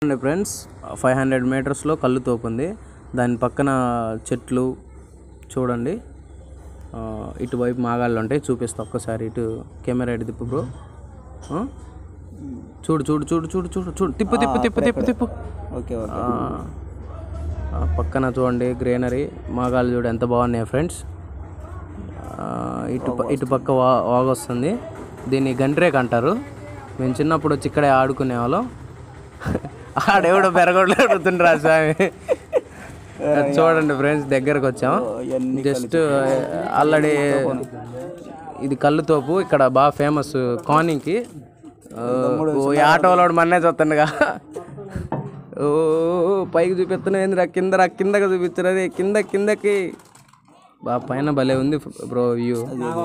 అండి friends five hundred మీటర్స్లో కళ్ళు తోపు ఉంది దాని పక్కన చెట్లు చూడండి ఆ, ఇటువైపు మాగాళ్ళు ఉంటాయి చూపిస్తా ఒక్కసారి ఇటు కెమెరా ఇటు తిప్పు బ్రో ఆ? చూడు చూడు చూడు చూడు చూడు చూడు తిప్పు తిప్పు తిప్పు తిప్పు తిప్పు ఓకే ఓకే ఆ, ఆ పక్కన చూడండి గ్రీనరీ మాగాళ్ళు చూడు ఎంత బాగున్నాయి ఫ్రెండ్స్ ఆ, ఇటు ప- ఇటు పక్క వా వాగు వస్తుంది దీన్ని గంట్రేక్ అంటారు మేము చిన్నప్పుడు వచ్చి ఇక్కడే ఆడుకునే వాళ్ళం ఆడెవడో బెరగొడలు అడుగుతుండ్రా స్వామి అది చూడండి ఫ్రెండ్స్ దగ్గరకు వచ్చాం జస్ట్ ఆల్రెడీ ఇది కళ్ళుతోపు ఇక్కడ బాగా ఫేమస్ కానింగ్కి ఓ ఈ ఆటో వాళ్ళోడు మన్నే చూస్తుండగా ఓ పైకి చూపిస్తున్నా ఏందిరా కింద రా కిందకి చూపించరు అది కింద కిందకి బా పైన భలే ఉంది బ్రో వ్యూ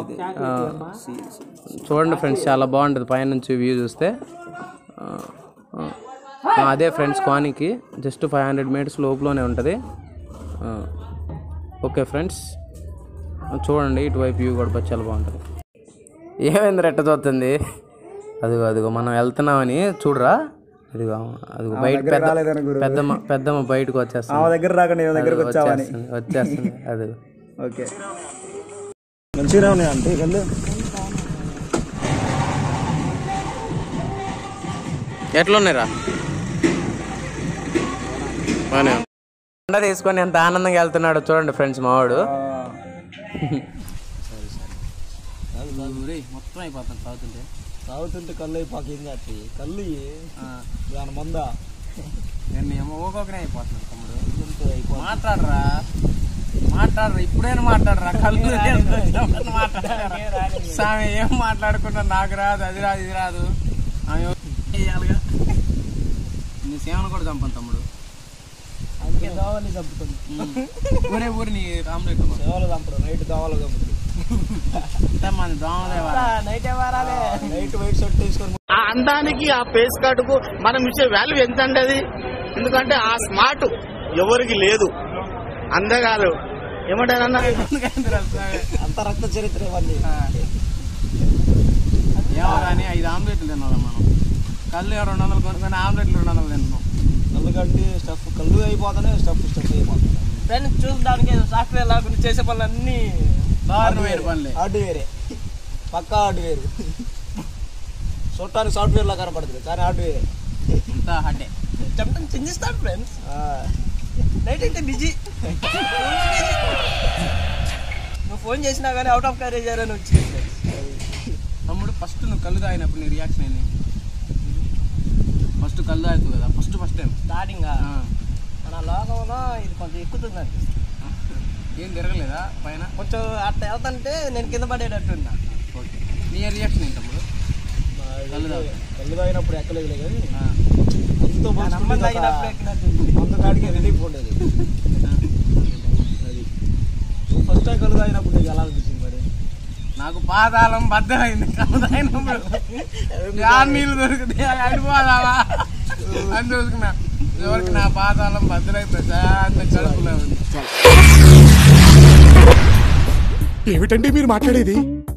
చూడండి ఫ్రెండ్స్ చాలా బాగుంటుంది పైనుంచి వ్యూ చూస్తే ఆ, ఆ. ఆ, అదే ఫ్రెండ్స్ కానికి జస్ట్ ఫైవ్ హండ్రెడ్ మీటర్స్ లోపలనే ఉంటుంది ఆ. ఓకే ఫ్రెండ్స్ చూడండి ఇటువైపు వ్యూ కూడా చాలా బాగుంటుంది ఏమైంది రెట్ట చూస్తుంది అదిగో అదిగో మనం వెళ్తున్నామని చూడరా అదిగో అదిగో బయట పెద్ద పెద్దమ్మ పెద్దమ్మ బయటకు వచ్చేస్తుంది మా దగ్గర రాకుండా నీ దగ్గరకు వచ్చావని వచ్చేస్తుంది వచ్చేస్తుంది అదిగో ఓకే మంచిగా ఉన్నాయి అంటే కళ్ళు ఎట్లున్నాయిరా బాగానే కొండ తీసుకొని ఎంత ఆనందంగా వెళ్తున్నాడు చూడండి ఫ్రెండ్స్ మావాడు మొత్తం అయిపోతుంది తాగుతుంటే తాగుతుంటే కళ్ళు అయిపోయింది అట్టి కళ్ళు దాని మంద నేను ఏమో ఒక్కొక్కనే అయిపోతున్నాడు తమ్ముడు మాట్లాడరా మాట్లాడరా ఇప్పుడైనా మాట్లాడరా కళ్ళు మాట్లాడరా స్వామి ఏం మాట్లాడుకుంటా నాకు రాదు అది రాదు ఇది రాదు ఆమె చేయాలిగా నీ సేవను కూడా చంపను తమ్ముడు అందుకే దావాలని చంపుతుంది ఊరే ఊరి నీ ఆమ్లెట్ సేవలు చంపడు నైట్ దావాలు చంపుతుంది మన దోమలే నైట్ నైట్ వైట్ షర్ట్ తీసుకొని ఆ అందానికి ఆ ఫేస్ కార్డుకు మనం ఇచ్చే వాల్యూ ఎంత అండి అది ఎందుకంటే ఆ స్మార్ట్ ఎవరికి లేదు అందగాలు ఏమంటారన్నా అంత రక్త చరిత్ర ఇవన్నీ ఏమో కానీ ఐదు ఆమ్లెట్లు తినాలి మనం కళ్ళు రెండు వందలు కొనుక్కొని ఆమ్లెట్లు రెండు వందలు తింటున్నాం కళ్ళు కట్టి స్టఫ్ కళ్ళు అయిపోతానే స్టఫ్ స్టఫ్ అయిపోతుంది ఫ్రెండ్స్ చూడడానికి సాఫ్ట్వేర్ లాగా చేసే పనులన్నీ దారుణమైన పనులే హార్డ్వేరే పక్కా హార్డ్వేర్ చూడటానికి సాఫ్ట్వేర్ లా కనపడుతుంది కానీ హార్డ్వేర్ అంతా హడ్డే చెప్తాను చిందిస్తాడు ఫ్రెండ్స్ నైట్ అయితే బిజీ నువ్వు ఫోన్ చేసినా కానీ అవుట్ ఆఫ్ కవరేజ్ అని వచ్చింది friends. తమ్ముడు ఫస్ట్ నువ్వు కళ్ళు తాగినప్పుడు నీ రియాక్షన్ ఏంది ఫస్ట్ కళ్ళు తాగుతావు కదా ఫస్ట్ ఫస్ట్ టైం స్టార్టింగ్ మన లోకంలో ఇది కొంచెం ఎక్కుతుంది అనిపిస్తుంది ఏం తిరగలేదా పైన కొంచెం అట్లా వెళ్తుంటే నేను కింద పడేటట్టున్నా ఓకే నీ రియాక్షన్ ఏంటి తమ్ముడు కళ్ళు తాగు కళ్ళు తాగినప్పుడు ఎక్కలేదులే కానీ ఆ. మందుతో నమ్మ తాగినప్పుడు ఎక్కినట్టుంది మందు కాడికి రిలీఫ్ ఉండేది అది ఫస్ట్ టైం కళ్ళు తాగినప్పుడు నీకు ఎలా అనిపించింది మరి నాకు పాదాలం బద్దమైంది కళ్ళు తాగినప్పుడు ఆ నీళ్ళు దొరికితే అడిపోదావా అని చూసుకున్నా ఎవరికి నా పాదాలం బద్దలై ప్రశాంత కడుపులో ఉంది ఏమిటండి మీరు మాట్లాడేది